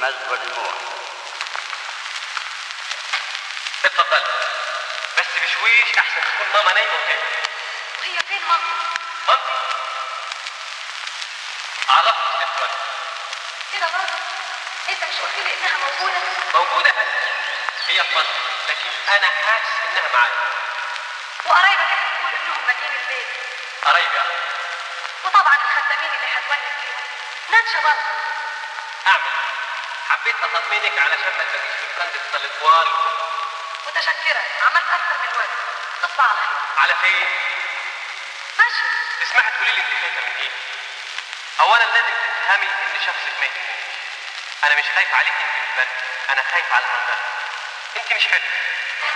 الحزن والدموع اتفضل بس بشويش احسن تكون ماما نايمه وكده وهي فين مامتي مامتي عرفت ست ولد كده برضه انت مش قلت لي انها موجوده موجوده هي في مصر لكن انا حاسس انها معايا وقرايبك اللي بتقول انهم بانيين البيت قرايبي يعني. وطبعا الخدامين اللي هتونس فيهم نانشا برضه اعمل حبيت اطمنك علشان ما تبقيش في الكندس الاطوال متشكره عملت اكتر من واجب تصبح على خير على فين ماشي تسمحي تقولي لي انت خايفه من ايه اولا لازم تفهمي ان شخصك ما يهمنيش انا مش خايف عليك انت بالبرد انا خايف على هندسه انت مش حلو